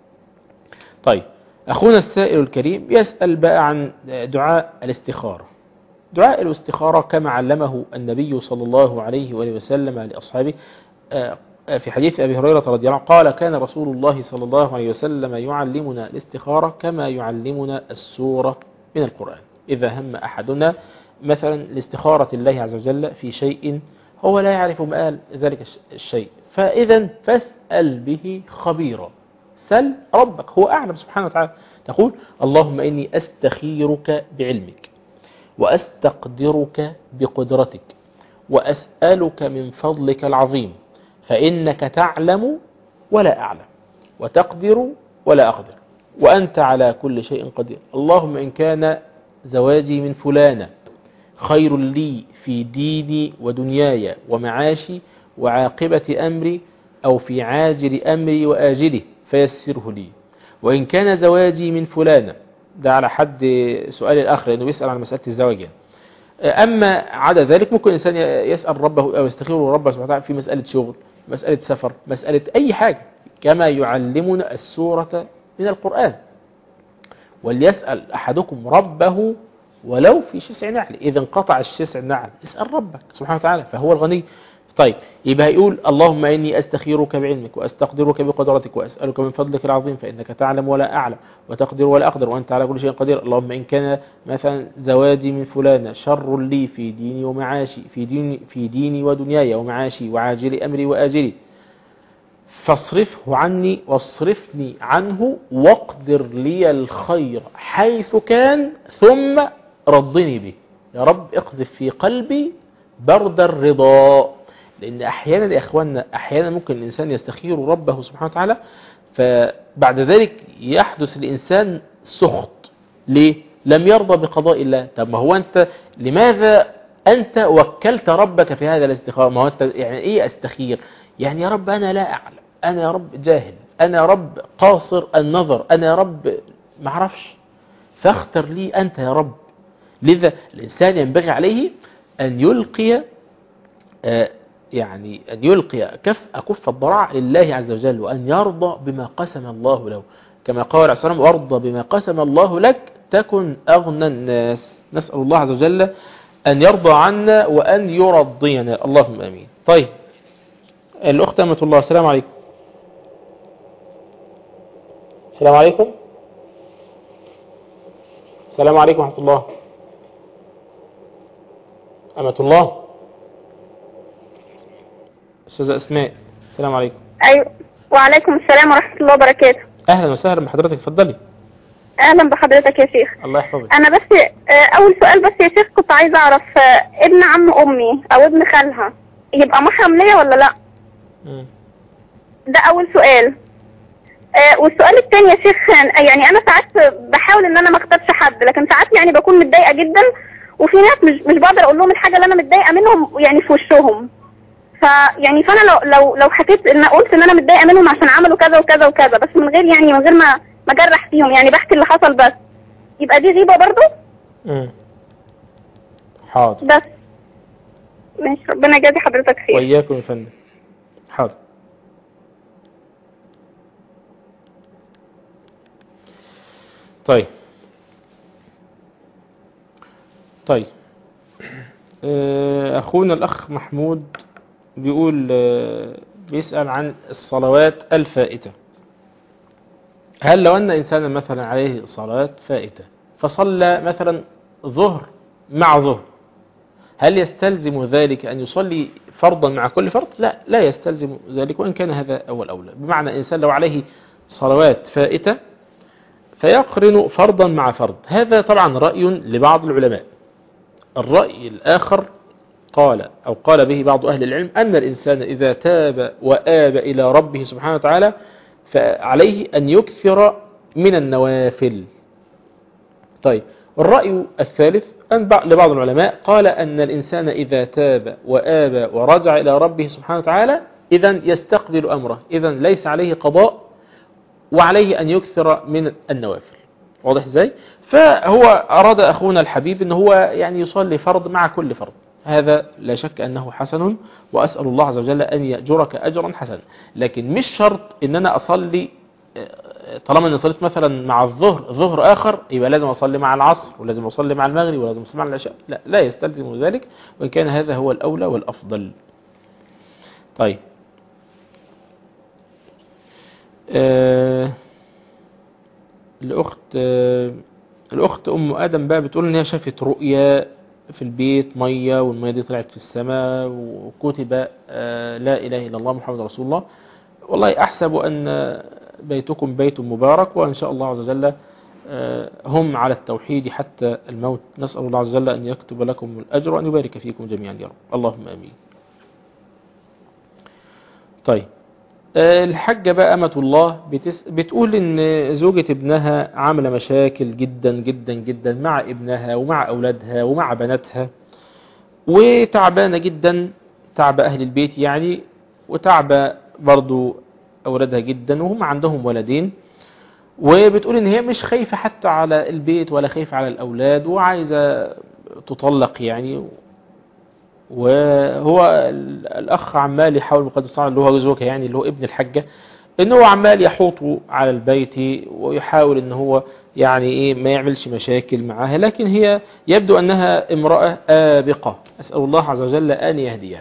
طيب أخونا السائل الكريم يسأل بقى عن دعاء الاستخارة دعاء الاستخارة كما علمه النبي صلى الله عليه وآله وسلم لأصحابه آه، في حديث أبي هريرة رضي الله عنه قال كان رسول الله صلى الله عليه وسلم يعلمنا الاستخارة كما يعلمنا السورة من القرآن إذا هم أحدنا مثلا لاستخارة الله عز وجل في شيء هو لا يعرف مآل ذلك الش- الشيء فإذا فاسأل به خبيرا سل ربك هو أعلم سبحانه وتعالى تقول اللهم إني أستخيرك بعلمك وأستقدرك بقدرتك وأسألك من فضلك العظيم فإنك تعلم ولا أعلم وتقدر ولا أقدر وأنت على كل شيء قدير اللهم إن كان زواجي من فلانة خير لي في ديني ودنياي ومعاشي وعاقبة أمري أو في عاجل أمري وآجله فيسره لي وإن كان زواجي من فلانة ده على حد سؤال الآخر لأنه بيسأل عن مسألة الزواج يعني. أما عدا ذلك ممكن الإنسان يسأل ربه أو يستخير ربه سبحانه وتعالى في مسألة شغل مسألة سفر مسألة أي حاجة كما يعلمنا السورة من القرآن وليسأل أحدكم ربه ولو في شسع نعل إذا انقطع الشسع النعل اسأل ربك سبحانه وتعالى فهو الغني طيب يبقى يقول اللهم إني أستخيرك بعلمك وأستقدرك بقدرتك وأسألك من فضلك العظيم فإنك تعلم ولا أعلم وتقدر ولا أقدر وأنت على كل شيء قدير اللهم إن كان مثلا زواجي من فلانة شر لي في ديني ومعاشي في ديني, في ديني ودنياي ومعاشي وعاجل أمري وآجلي فاصرفه عني واصرفني عنه واقدر لي الخير حيث كان ثم رضني به يا رب اقذف في قلبي برد الرضا لأن أحيانا يا أخواننا أحيانا ممكن الإنسان يستخير ربه سبحانه وتعالى فبعد ذلك يحدث الإنسان سخط ليه؟ لم يرضى بقضاء الله طب ما هو أنت لماذا أنت وكلت ربك في هذا الاستخارة ما هو أنت يعني إيه أستخير يعني يا رب أنا لا أعلم أنا يا رب جاهل أنا يا رب قاصر النظر أنا يا رب معرفش فاختر لي أنت يا رب لذا الإنسان ينبغي عليه أن يلقي آه يعني أن يلقي كف أكف الضراع لله عز وجل وأن يرضى بما قسم الله له كما قال عليه الصلاة والسلام وارضى بما قسم الله لك تكن أغنى الناس نسأل الله عز وجل أن يرضى عنا وأن يرضينا اللهم أمين طيب الأخت أمة الله السلام عليكم السلام عليكم السلام عليكم ورحمة الله أمة الله استاذه اسماء السلام عليكم ايوه وعليكم السلام ورحمة الله وبركاته اهلا وسهلا بحضرتك اتفضلي اهلا بحضرتك يا شيخ الله يحفظك انا بس آه، اول سؤال بس يا شيخ كنت عايزة اعرف آه، ابن عم امي او ابن خالها يبقى محرم ليا ولا لا مم. ده اول سؤال آه، والسؤال الثاني يا شيخ آه، يعني انا ساعات بحاول ان انا ما اغتابش حد لكن ساعات يعني بكون متضايقة جدا وفي ناس مش مش بقدر اقول لهم الحاجة اللي انا متضايقة منهم يعني في وشهم فيعني فانا لو لو لو حكيت ان قلت ان انا متضايقه منهم عشان عملوا كذا وكذا وكذا بس من غير يعني من غير ما ما اجرح فيهم يعني بحكي اللي حصل بس يبقى دي غيبه برضو مم. حاضر بس ماشي ربنا يجازي حضرتك خير وإياكم يا فندم حاضر طيب طيب آه، أخونا الأخ محمود بيقول آه، بيسأل عن الصلوات الفائتة هل لو أن إنسانا مثلا عليه صلاة فائتة فصلى مثلا ظهر مع ظهر هل يستلزم ذلك أن يصلي فرضا مع كل فرض لا لا يستلزم ذلك وإن كان هذا أول أولى بمعنى إنسان لو عليه صلوات فائتة فيقرن فرضا مع فرض هذا طبعا رأي لبعض العلماء الرأي الآخر قال أو قال به بعض أهل العلم أن الإنسان إذا تاب وآب إلى ربه سبحانه وتعالى فعليه أن يكثر من النوافل طيب الرأي الثالث أن بع- لبعض العلماء قال أن الإنسان إذا تاب وآب ورجع إلى ربه سبحانه وتعالى إذا يستقبل أمره إذا ليس عليه قضاء وعليه أن يكثر من النوافل واضح ازاي فهو أراد أخونا الحبيب أن هو يعني يصلي فرض مع كل فرض هذا لا شك أنه حسن وأسأل الله عز وجل أن يأجرك أجرا حسنا لكن مش شرط أن أنا أصلي آه، طالما أني صليت مثلا مع الظهر ظهر آخر يبقى لازم أصلي مع العصر ولازم أصلي مع المغرب ولازم أصلي مع العشاء لا لا يستلزم ذلك وإن كان هذا هو الأولى والأفضل طيب آه الأخت آه الأخت أم آدم بقى بتقول إن هي شافت رؤيا في البيت مية والمية دي طلعت في السماء وكتب آه لا إله إلا الله محمد رسول الله والله أحسب أن بيتكم بيت مبارك وإن شاء الله عز وجل آه هم على التوحيد حتى الموت نسأل الله عز وجل أن يكتب لكم الأجر وأن يبارك فيكم جميعا يا رب اللهم أمين طيب آه، الحاجة بقى أمة الله بتس... بتقول إن زوجة ابنها عاملة مشاكل جدا جدا جدا مع ابنها ومع أولادها ومع بناتها وتعبانة جدا تعب أهل البيت يعني وتعب برضو أولادها جدا وهم عندهم ولدين وبتقول إن هي مش خايفة حتى على البيت ولا خايفة على الأولاد وعايزة تطلق يعني وهو ال- الأخ عمال يحاول بقدر الصعب اللي هو زوجها يعني اللي هو ابن الحجة إن هو عمال يحوط على البيت ويحاول إن هو يعني إيه ما يعملش مشاكل معها لكن هي يبدو أنها امرأة آبقة أسأل الله عز وجل أن يهديها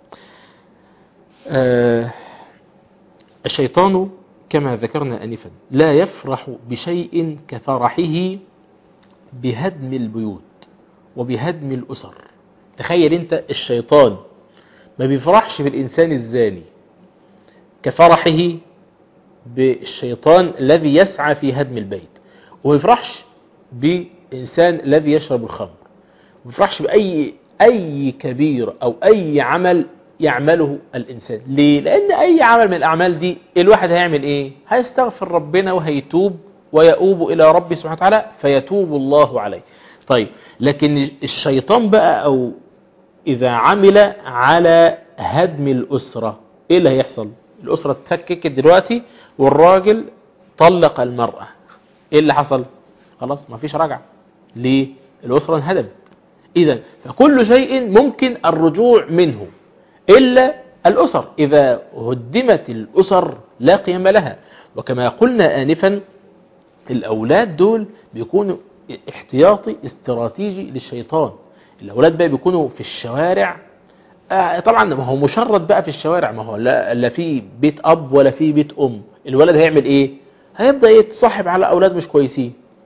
آه الشيطان كما ذكرنا أنفا لا يفرح بشيء كفرحه بهدم البيوت وبهدم الأسر تخيل انت الشيطان ما بيفرحش بالإنسان الزاني كفرحه بالشيطان الذي يسعى في هدم البيت وما بيفرحش بإنسان الذي يشرب الخمر ما بيفرحش بأي أي كبير أو أي عمل يعمله الإنسان ليه؟ لأن أي عمل من الأعمال دي الواحد هيعمل إيه؟ هيستغفر ربنا وهيتوب ويؤوب إلى ربه سبحانه وتعالى فيتوب الله عليه طيب لكن الشيطان بقى أو إذا عمل على هدم الأسرة إيه اللي هيحصل الأسرة اتفككت دلوقتي والراجل طلق المرأة إيه اللي حصل خلاص ما فيش رجعة ليه الأسرة انهدمت إذا فكل شيء ممكن الرجوع منه إلا الأسر إذا هدمت الأسر لا قيم لها وكما قلنا آنفا الأولاد دول بيكونوا احتياطي استراتيجي للشيطان الأولاد بقى بيكونوا في الشوارع آه طبعا ما هو مشرد بقى في الشوارع ما هو لا, لا في بيت أب ولا في بيت أم الولد هيعمل إيه هيبدأ يتصاحب على أولاد مش كويسين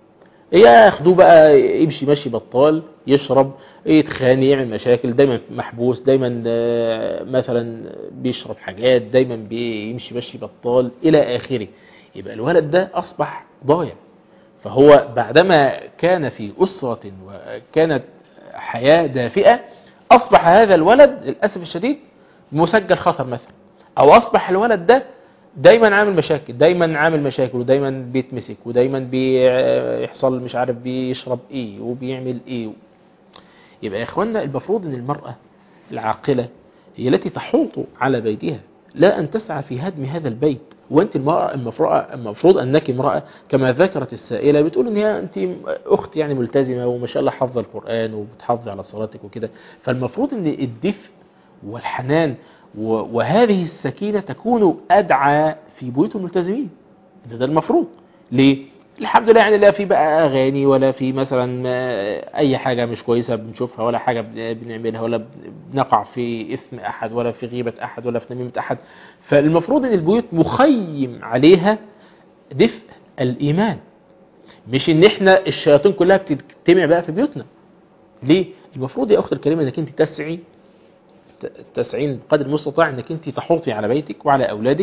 ياخدوه بقى يمشي ماشي بطال يشرب يتخانق يعمل مشاكل دايما محبوس دايما آه، مثلا بيشرب حاجات دايما بيمشي ماشي بطال الى اخره يبقى الولد ده اصبح ضايع فهو بعدما كان في أسرة وكانت حياة دافئة أصبح هذا الولد للأسف الشديد مسجل خطر مثلا أو أصبح الولد ده دايما عامل مشاكل دايما عامل مشاكل ودايما بيتمسك ودايما بيحصل مش عارف بيشرب ايه وبيعمل ايه يبقى يا اخوانا المفروض ان المرأة العاقلة هي التي تحوط على بيتها لا ان تسعى في هدم هذا البيت وانت المرأة المفروض, المفروض انك امرأة كما ذكرت السائلة بتقول ان هي انت اخت يعني ملتزمة وما شاء الله حافظة القرآن وبتحافظ على صلاتك وكده فالمفروض ان الدفء والحنان و- وهذه السكينة تكون أدعى في بيوت الملتزمين ده, ده المفروض ليه؟ الحمد لله يعني لا في بقى أغاني ولا في مثلا آه، أي حاجة مش كويسة بنشوفها ولا حاجة بن- بنعملها ولا بنقع في إثم أحد ولا في غيبة أحد ولا في نميمة أحد فالمفروض أن البيوت مخيم عليها دفء الإيمان مش ان احنا الشياطين كلها بتجتمع بقى في بيوتنا ليه المفروض يا اخت الكريمه انك انت تسعي تسعين بقدر المستطاع انك انت تحوطي على بيتك وعلى اولادك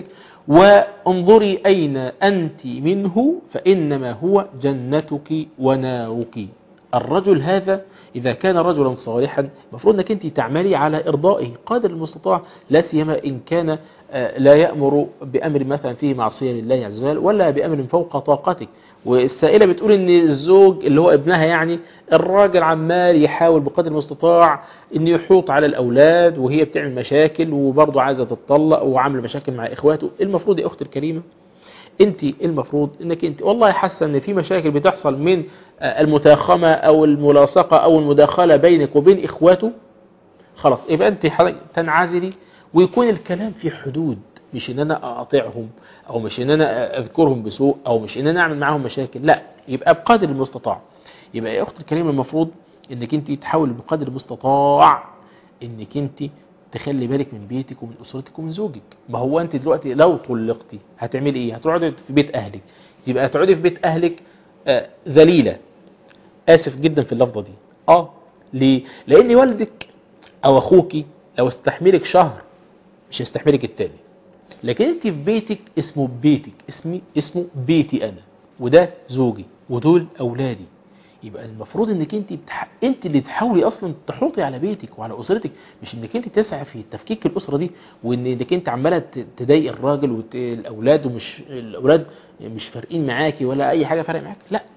وانظري اين انت منه فانما هو جنتك ونارك الرجل هذا اذا كان رجلا صالحا المفروض انك انت تعملي على ارضائه قدر المستطاع لا سيما ان كان آه، لا يأمر بأمر مثلا فيه معصية لله عز وجل ولا بأمر فوق طاقتك والسائلة بتقول ان الزوج اللي هو ابنها يعني الراجل عمال يحاول بقدر المستطاع انه يحوط على الاولاد وهي بتعمل مشاكل وبرضه عايزة تتطلق وعامل مشاكل مع اخواته المفروض يا اختي الكريمة انت المفروض انك انت والله حاسه ان في مشاكل بتحصل من آه، المتاخمه او الملاصقه او المداخله بينك وبين اخواته خلاص يبقى انت حضرتك تنعزلي ويكون الكلام في حدود مش ان انا اقاطعهم او مش ان انا اذكرهم بسوء او مش ان انا اعمل معاهم مشاكل لا يبقى بقدر المستطاع يبقى يا اختي الكريمه المفروض انك انت تحاولي بقدر المستطاع انك انت تخلي بالك من بيتك ومن اسرتك ومن زوجك ما هو انت دلوقتي لو طلقتي هتعملي ايه هتقعدي في بيت اهلك يبقى هتقعدي في بيت اهلك آه، ذليله اسف جدا في اللفظه دي اه ليه لان والدك او اخوك لو استحملك شهر مش هيستحملك التاني لكن انت في بيتك اسمه بيتك اسمي اسمه بيتي انا وده زوجي ودول اولادي يبقى المفروض انك انت بتح... انت اللي تحاولي اصلا تحوطي على بيتك وعلى اسرتك مش انك انت تسعى في تفكيك الاسره دي وان انك انت عماله ت- تضايق الراجل والاولاد ومش الاولاد مش فارقين معاكي ولا اي حاجه فارقه معاك لا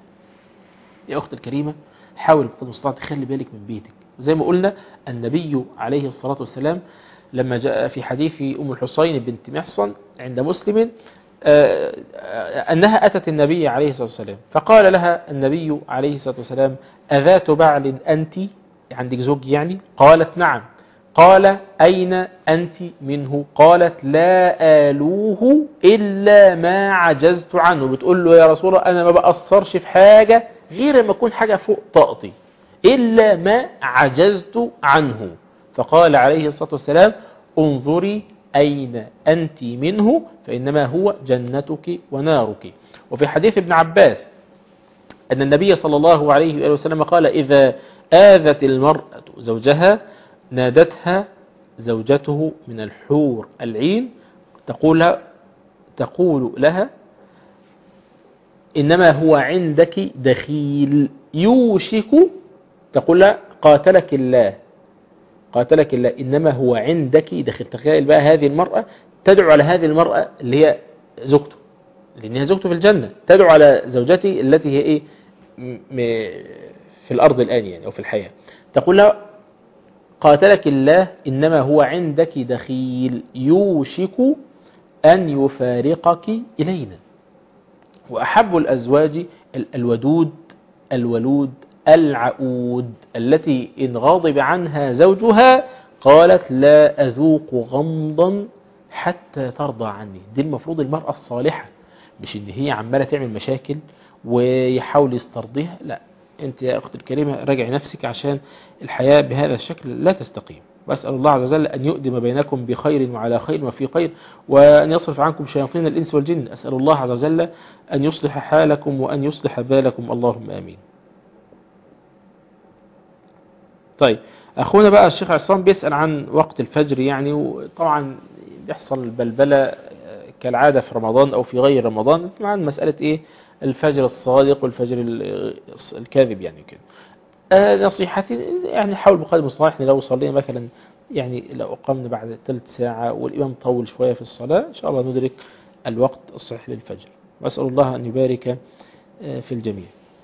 يا اخت الكريمه حاول بقدر المستطاع تخلي بالك من بيتك زي ما قلنا النبي عليه الصلاه والسلام لما جاء في حديث ام الحسين بنت محصن عند مسلم آه، آه، أنها أتت النبي عليه الصلاة والسلام فقال لها النبي عليه الصلاة والسلام أذات بعل أنت عندك زوج يعني قالت نعم قال أين أنت منه قالت لا آلوه إلا ما عجزت عنه بتقول له يا رسول الله أنا ما بأثرش في حاجة غير ما أكون حاجة فوق طاقتي إلا ما عجزت عنه فقال عليه الصلاة والسلام انظري أين أنت منه فإنما هو جنتك ونارك وفي حديث ابن عباس أن النبي صلى الله عليه وآله وسلم قال إذا آذت المرأة زوجها نادتها زوجته من الحور العين تقول لها, تقول لها إنما هو عندك دخيل يوشك تقول لها قاتلك الله قاتلك الله إنما هو عندك دخل تخيل بقى هذه المرأة تدعو على هذه المرأة اللي هي زوجته لأنها زوجته في الجنة تدعو على زوجتي التي هي إيه م- م- في الأرض الآن يعني أو في الحياة تقول لها قاتلك الله إنما هو عندك دخيل يوشك أن يفارقك إلينا وأحب الأزواج ال- الودود الولود العقود التي إن غاضب عنها زوجها قالت لا أذوق غمضا حتى ترضى عني دي المفروض المرأة الصالحة مش إن هي عمالة تعمل مشاكل ويحاول يسترضيها لا أنت يا أخت الكريمة راجعي نفسك عشان الحياة بهذا الشكل لا تستقيم وأسأل الله عز وجل أن يؤدم بينكم بخير وعلى خير وفي خير وأن يصرف عنكم شياطين الإنس والجن أسأل الله عز وجل أن يصلح حالكم وأن يصلح بالكم اللهم آمين طيب أخونا بقى الشيخ عصام بيسأل عن وقت الفجر يعني وطبعا بيحصل بلبلة كالعادة في رمضان أو في غير رمضان عن مسألة إيه الفجر الصادق والفجر ال- الكاذب يعني كده آه، نصيحتي يعني حاول بقدر المستطاع احنا لو صلينا مثلا يعني لو أقمنا بعد ثلث ساعة والإمام طول شوية في الصلاة إن شاء الله ندرك الوقت الصحيح للفجر وأسأل الله أن يبارك آه، في الجميع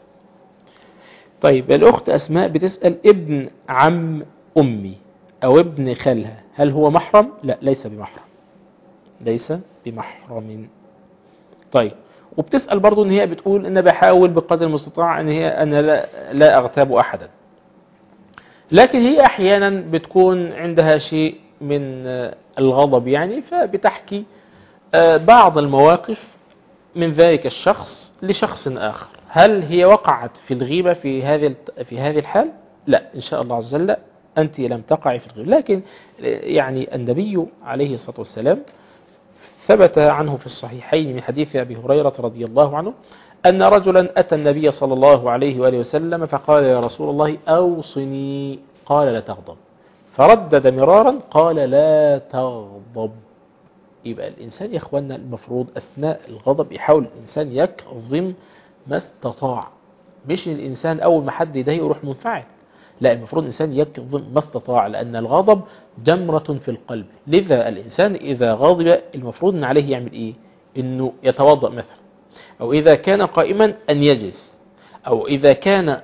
طيب الأخت أسماء بتسأل ابن عم أمي أو ابن خالها هل هو محرم؟ لا ليس بمحرم ليس بمحرم طيب وبتسأل برضو ان هي بتقول ان بحاول بقدر المستطاع ان هي انا لا, لا اغتاب احدا لكن هي احيانا بتكون عندها شيء من آه، الغضب يعني فبتحكي آه، بعض المواقف من ذلك الشخص لشخص آخر هل هي وقعت في الغيبة في هذه الت- في هذه الحال لا إن شاء الله عز وجل أنت لم تقعي في الغيبة لكن آه، يعني النبي عليه الصلاة والسلام ثبت عنه في الصحيحين من حديث أبي هريرة رضي الله عنه أن رجلا أتى النبي صلى الله عليه وآله وسلم فقال يا رسول الله أوصني قال لا تغضب فردد مرارا قال لا تغضب يبقى الإنسان يا إخواننا المفروض أثناء الغضب يحاول الإنسان يكظم ما استطاع مش الإنسان أول ما حد يضايقه يروح منفعل لا المفروض الإنسان يكظم ما استطاع لأن الغضب جمرة في القلب لذا الإنسان إذا غضب المفروض أن عليه يعمل إيه إنه يتوضأ مثلا أو إذا كان قائما أن يجلس أو إذا كان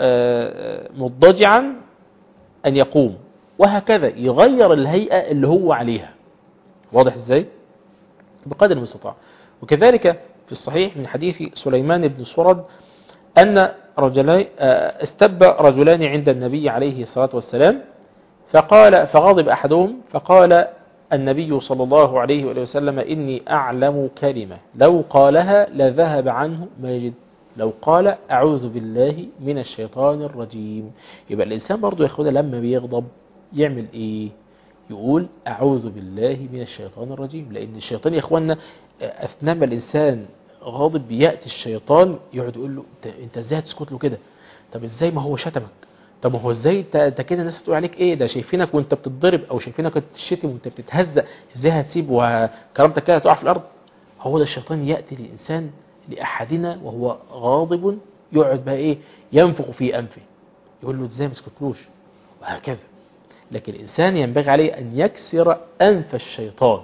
آه، مضطجعا أن يقوم وهكذا يغير الهيئة اللي هو عليها واضح إزاي بقدر المستطاع وكذلك في الصحيح من حديث سليمان بن سرد أن رجلين آه، استب رجلان عند النبي عليه الصلاة والسلام فقال فغضب أحدهم فقال النبي صلى الله عليه وآله وسلم إني أعلم كلمة لو قالها لذهب عنه ما يجد لو قال أعوذ بالله من الشيطان الرجيم يبقى الإنسان برضو ياخدها لما بيغضب يعمل إيه يقول أعوذ بالله من الشيطان الرجيم لأن الشيطان يا إخوانا آه، أثناء ما الإنسان غاضب بيأتي الشيطان يقعد يقول له "أنت- انت ازاي هتسكت له كده طب ازاي ما هو شتمك طب ما هو ازاي انت انت كده الناس هتقول عليك ايه ده شايفينك وانت بتتضرب او شايفينك وانت بتشتم وانت بتتهزق ازاي هتسيب وكرامتك كده هتقع في الارض هو ده الشيطان ياتي للانسان لاحدنا وهو غاضب يقعد بقى ايه ينفخ في انفه يقول له ازاي ما اسكتلوش وهكذا لكن الانسان ينبغي عليه ان يكسر انف الشيطان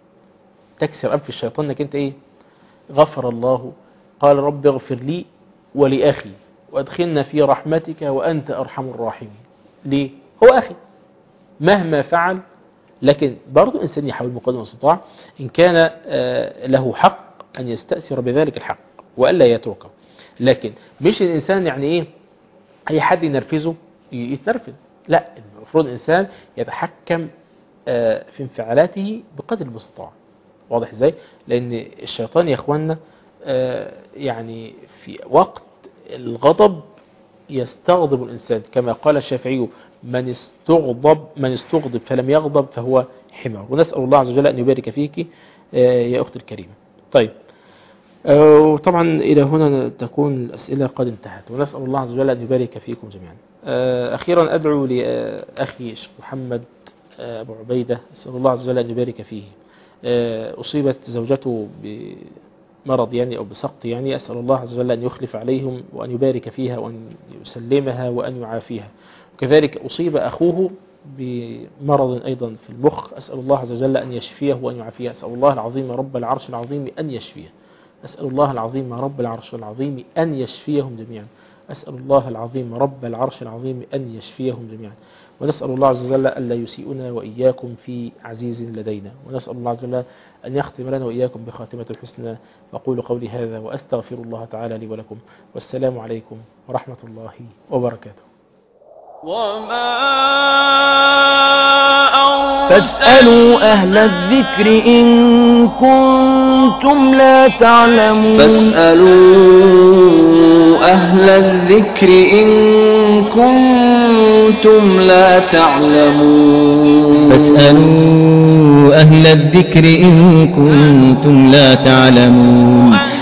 تكسر انف الشيطان انك انت ايه غفر الله قال رب اغفر لي ولأخي وادخلنا في رحمتك وأنت أرحم الراحمين ليه؟ هو أخي مهما فعل لكن برضو الإنسان يحاول بقدر المستطاع إن كان آه، له حق أن يستأثر بذلك الحق وألا يتركه لكن مش الإنسان يعني إيه أي حد ينرفزه ي- يتنرفز لا المفروض الإنسان يتحكم آه، في انفعالاته بقدر المستطاع واضح ازاي لان الشيطان يا اخوانا آه، يعني في وقت الغضب يستغضب الانسان كما قال الشافعي من استغضب من استغضب فلم يغضب فهو حمار ونسال الله عز وجل ان يبارك فيك آه، يا اختي الكريمه طيب آه، وطبعا الى هنا تكون الاسئله قد انتهت ونسال الله عز وجل ان يبارك فيكم جميعا آه، اخيرا ادعو لاخي الشيخ محمد آه، ابو عبيده اسال الله عز وجل ان يبارك فيه آه، أصيبت زوجته بمرض يعني أو بسقط يعني أسأل الله عز وجل أن يخلف عليهم وأن يبارك فيها وأن يسلمها وأن يعافيها وكذلك أصيب أخوه بمرض أيضا في المخ أسأل الله عز وجل أن يشفيه وأن يعافيه أسأل الله العظيم رب العرش العظيم أن يشفيه أسأل الله العظيم رب العرش العظيم أن يشفيهم جميعا أسأل الله العظيم رب العرش العظيم أن يشفيهم جميعا ونسأل الله عز وجل ألا يسيئنا وإياكم في عزيز لدينا ونسأل الله عز وجل أن يختم لنا وإياكم بخاتمة الحسنى وأقول قولي هذا وأستغفر الله تعالى لي ولكم والسلام عليكم ورحمة الله وبركاته وما فاسألوا أهل الذكر إن كنتم لا تعلمون فاسألوا أهل الذكر إن كنتم لا تعلمون فاسألوا أهل الذكر إن كنتم لا تعلمون